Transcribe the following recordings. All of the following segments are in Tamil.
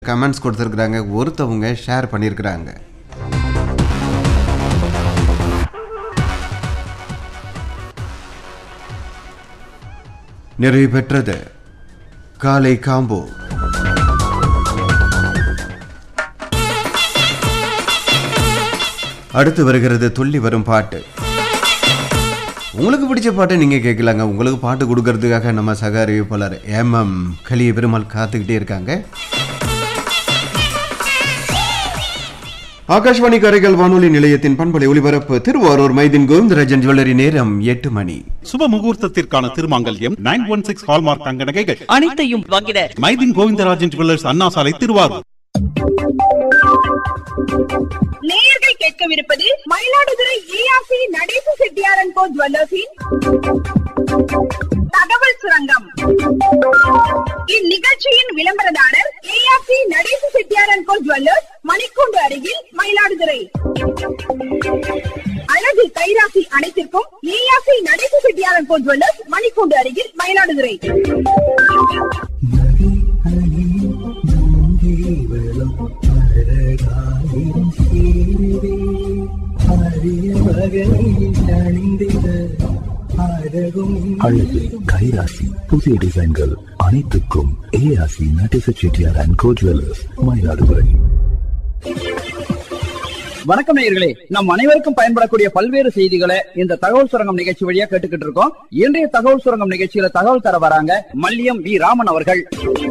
கமெண்ட்ஸ் கொடுத்துருக்குறாங்க ஒருத்தவங்க ஷேர் பண்ணியிருக்கிறாங்க நிறைவு பெற்றது காலை காம்போ அடுத்து வருகிறது துள்ளி வரும் பாட்டு உங்களுக்கு பிடிச்ச பாட்டை நீங்கள் கேட்கலாங்க உங்களுக்கு பாட்டு கொடுக்கறதுக்காக நம்ம சக அறிவிப்பாளர் எம் எம் கலிய பெருமாள் காத்துக்கிட்டே இருக்காங்க ஆகாஷ்வாணி கரைகள் வானொலி நிலையத்தின் பண்பலை ஒலிபரப்பு திருவாரூர் மைதின் கோவிந்தராஜன் ஜுவல்லரி நேரம் எட்டு மணி சுப முகூர்த்தத்திற்கான திருமாங்கல்யம் நைன் ஒன் சிக்ஸ் ஹால்மார்க் தங்க நகைகள் அனைத்தையும் வாங்கிட மைதின் கோவிந்தராஜன் ஜுவல்லர்ஸ் அண்ணா சாலை திருவாரூர் நேயர்கள் கேட்கவிருப்பது மயிலாடுதுறை ஏஆர்சி நடேச செட்டியாரன் கோ ஜுவல்லர்ஸின் தகவல் சுரங்கம் இந்நிகழ்ச்சியின் விளம்பரதாரர் ஏஆர்சி நடேச செட்டியாரன் கோ ஜுவல்லர்ஸ் மணிக்கூண்டு அருகில் மயிலாடுதுறை அழகு கைராசி அனைத்திற்கும் ஏஆர்சி நடேச செட்டியாரன் கோ ஜுவல்லர்ஸ் மணிக்கூண்டு அருகில் மயிலாடுதுறை அழகு கைராசி புதிய டிசைன்கள் அனைத்துக்கும் ஏஆசி நட்டிச Chettiar and co jewellers Mayiladuthurai வணக்கம் நேயர்களே நம் அனைவருக்கும் பயன்படக்கூடிய பல்வேறு செய்திகளை இந்த தகவல் சுரங்கம் நிகழ்ச்சி வழியா கேட்டுக்கிட்டு இருக்கோம் இன்றைய தகவல் சுரங்கம் நிகழ்ச்சியில தகவல் தர வராங்க மல்லியம் வி ராமன் அவர்கள்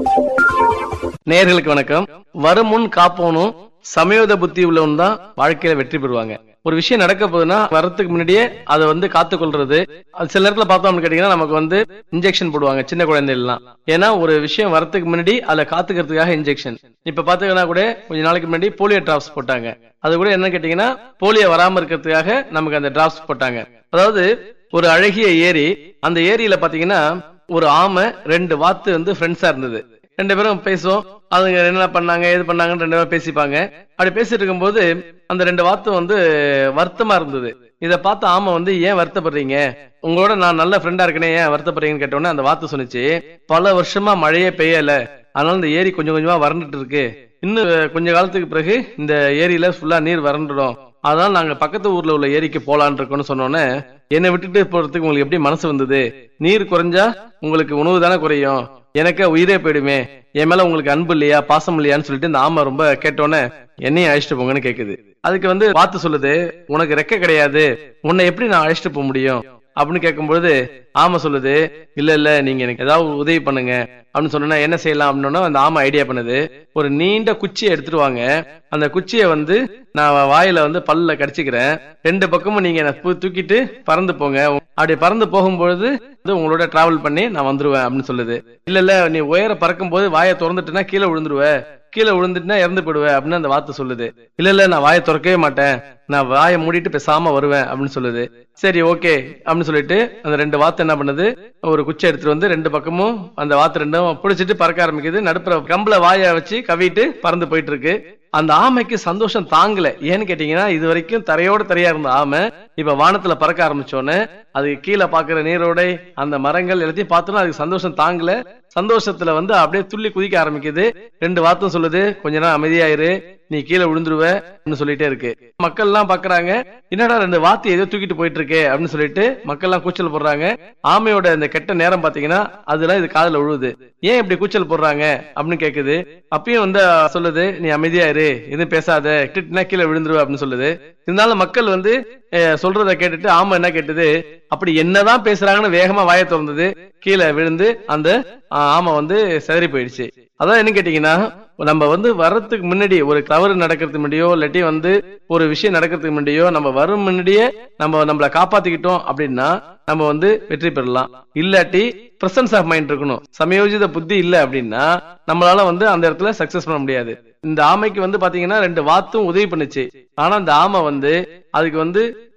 நேயர்களுக்கு வணக்கம் வருமுன் காப்போனும் சமயோத புத்தி உள்ளவன் தான் வாழ்க்கையில வெற்றி பெறுவாங்க ஒரு விஷயம் நடக்க போகுதுன்னா வரதுக்கு முன்னாடியே அதை வந்து காத்து கொள்றது அது சில நேரத்துல பார்த்தோம்னு கேட்டீங்கன்னா நமக்கு வந்து இன்ஜெக்ஷன் போடுவாங்க சின்ன குழந்தைலாம் ஏன்னா ஒரு விஷயம் வரதுக்கு முன்னாடி அதுல காத்துக்கிறதுக்காக இன்ஜெக்ஷன் இப்ப பாத்தீங்கன்னா கூட கொஞ்ச நாளைக்கு முன்னாடி போலியோ டிராப்ஸ் போட்டாங்க அது கூட என்ன கேட்டீங்கன்னா போலியோ வராம இருக்கிறதுக்காக நமக்கு அந்த டிராப்ஸ் போட்டாங்க அதாவது ஒரு அழகிய ஏரி அந்த ஏரியில பாத்தீங்கன்னா ஒரு ஆமை ரெண்டு வாத்து வந்து ஃப்ரெண்ட்ஸா இருந்தது ரெண்டு பேரும் பேசுவோம் அதுங்க என்ன பண்ணாங்க ஏது பண்ணாங்கன்னு ரெண்டு பேரும் பேசிப்பாங்க அப்படி பேசிட்டு இருக்கும்போது அந்த ரெண்டு வாத்தும் வந்து வருத்தமா இருந்தது இத பார்த்து ஆமா வந்து ஏன் வருத்தப்படுறீங்க உங்களோட நான் நல்ல ஃப்ரெண்டா இருக்கனே ஏன் வருத்தப்படுறீங்கன்னு கேட்டோன்னே அந்த வாத்து சொன்னுச்சு பல வருஷமா மழையே பெய்யல அதனால இந்த ஏரி கொஞ்சம் கொஞ்சமா வறண்டுட்டு இருக்கு இன்னும் கொஞ்ச காலத்துக்கு பிறகு இந்த ஏரியில ஃபுல்லா நீர் வறண்டுடும் அதனால நாங்க பக்கத்து ஊர்ல உள்ள ஏரிக்கு போலான் இருக்கோம்னு சொன்னோன்னே என்னை விட்டுட்டு போறதுக்கு உங்களுக்கு எப்படி மனசு வந்தது நீர் குறைஞ்சா உங்களுக்கு உணவு தானே குறையும் எனக்கு உயிரே போயிடுமே என் மேல உங்களுக்கு அன்பு இல்லையா பாசம் இல்லையான்னு சொல்லிட்டு இந்த ஆமை ரொம்ப கேட்டோன்னே என்னையும் அழைச்சிட்டு போங்கன்னு கேக்குது அதுக்கு வந்து பார்த்து சொல்லுது உனக்கு ரெக்க கிடையாது உன்னை எப்படி நான் அழைச்சிட்டு போக முடியும் அப்படின்னு கேட்கும்பொழுது ஆமை சொல்லுது இல்ல இல்ல நீங்க எனக்கு ஏதாவது உதவி பண்ணுங்க அப்படின்னு சொன்னா என்ன செய்யலாம் அப்படின்னா அந்த ஆமை ஐடியா பண்ணுது ஒரு நீண்ட குச்சியை எடுத்துட்டு வாங்க அந்த குச்சியை வந்து நான் வாயில வந்து பல்ல கடிச்சுக்கிறேன் ரெண்டு பக்கமும் நீங்க என்னை தூ- தூக்கிட்டு பறந்து போங்க அப்படி பறந்து போகும்பொழுது வந்து உங்களோட டிராவல் பண்ணி நான் வந்துருவேன் அப்படின்னு சொல்லுது இல்ல இல்ல நீ உயர பறக்கும் போது வாயை திறந்துட்டுனா கீழே விழுந்துருவ கீழே விழுந்துட்டுனா இறந்து போயிடுவேன் அப்படின்னு அந்த வார்த்தை சொல்லுது இல்ல இல்ல நான் வாயை திறக்கவே மாட்டேன் நான் வாயை மூடிட்டு பேசாம வருவேன் அப்படின்னு சொல்லுது சரி ஓகே அப்படின்னு சொல்லிட்டு அந்த ரெண்டு வாத்து என்ன பண்ணுது ஒரு குச்சி எடுத்துட்டு வந்து ரெண்டு பக்கமும் அந்த வாத்து ரெண்டும் பிடிச்சிட்டு பறக்க ஆரம்பிக்குது நடுப்புற கம்பள வாயை வச்சு கவிட்டு பறந்து போயிட்டு இருக்கு அந்த ஆமைக்கு சந்தோஷம் தாங்கல ஏன்னு கேட்டீங்கன்னா இது வரைக்கும் தரையோட தரையா இருந்த ஆமை இப்ப வானத்துல பறக்க ஆரம்பிச்சோன்னு அதுக்கு கீழே பாக்குற நீரோடை அந்த மரங்கள் எல்லாத்தையும் பார்த்தோன்னா அதுக்கு சந்தோஷம் தாங்கல சந்தோஷத்துல வந்து அப்படியே துள்ளி குதிக்க ஆரம்பிக்குது ரெண்டு வார்த்தை சொல்லுது கொஞ்ச நேரம் அமைதியாயிரு நீ கீழே விழுந்துருவ அப்படின்னு சொல்லிட்டே இருக்கு மக்கள் எல்லாம் பாக்குறாங்க என்னடா ரெண்டு வாத்து ஏதோ தூக்கிட்டு போயிட்டு இருக்கே அப்படின்னு சொல்லிட்டு மக்கள் எல்லாம் கூச்சல் போடுறாங்க ஆமையோட இந்த கெட்ட நேரம் பாத்தீங்கன்னா அதெல்லாம் இது காதுல விழுது ஏன் இப்படி கூச்சல் போடுறாங்க அப்படின்னு கேக்குது அப்பயும் வந்து சொல்லுது நீ அமைதியா இரு எதுவும் பேசாத கிட்டுனா கீழே விழுந்துருவ அப்படின்னு சொல்லுது இருந்தாலும் மக்கள் வந்து அஹ், சொல்றத கேட்டுட்டு ஆமா என்ன கேட்டது அப்படி என்னதான் பேசுறாங்கன்னு வேகமா வாயை திறந்தது கீழே விழுந்து அந்த ஆஹ், ஆமை வந்து சிதறி போயிடுச்சு அதான் என்ன கேட்டீங்கன்னா நம்ம வந்து வர்றதுக்கு முன்னாடி ஒரு தவறு நடக்கிறதுக்கு முன்னாடியோ இல்லாட்டி வந்து ஒரு விஷயம் நடக்கிறதுக்கு முன்னாடியோ நம்ம வரும் முன்னாடியே நம்ம நம்மள காப்பாத்திக்கிட்டோம் அப்படின்னா நம்ம வந்து வெற்றி பெறலாம் இல்லாட்டி பிரசன்ஸ் ஆஃப் மைண்ட் இருக்கணும் சமயோஜித புத்தி இல்ல அப்படின்னா நம்மளால வந்து அந்த இடத்துல சக்சஸ் பண்ண முடியாது இந்த ஆமைக்கு வந்து பாத்தீங்கன்னா ரெண்டு வாத்தும் உதவி பண்ணுச்சு ஆனா அந்த ஆமை வந்து அதுக்கு வந்து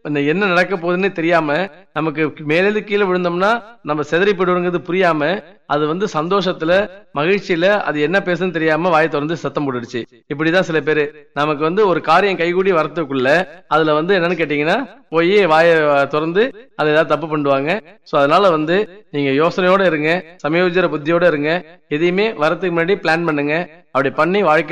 இந்த என்ன நடக்க போகுதுன்னு தெரியாம நமக்கு மேலேருந்து கீழே விழுந்தோம்னா நம்ம செதறி போயிடுவோங்கிறது புரியாம அது வந்து சந்தோஷத்துல மகிழ்ச்சியில அது என்ன பேசுன்னு தெரியாம வாயை திறந்து சத்தம் போட்டுடுச்சு இப்படிதான் சில பேரு நமக்கு வந்து ஒரு காரியம் கைகூடி வரத்துக்குள்ள அதுல வந்து என்னன்னு கேட்டீங்கன்னா போய் வாயை திறந்து அதை ஏதாவது தப்பு பண்ணுவாங்க சோ அதனால வந்து நீங்க யோசனையோட இருங்க சமயோஜர புத்தியோட இருங்க எதையுமே வரதுக்கு முன்னாடி பிளான் பண்ணுங்க அப்படி பண்ணி வாழ்க்கை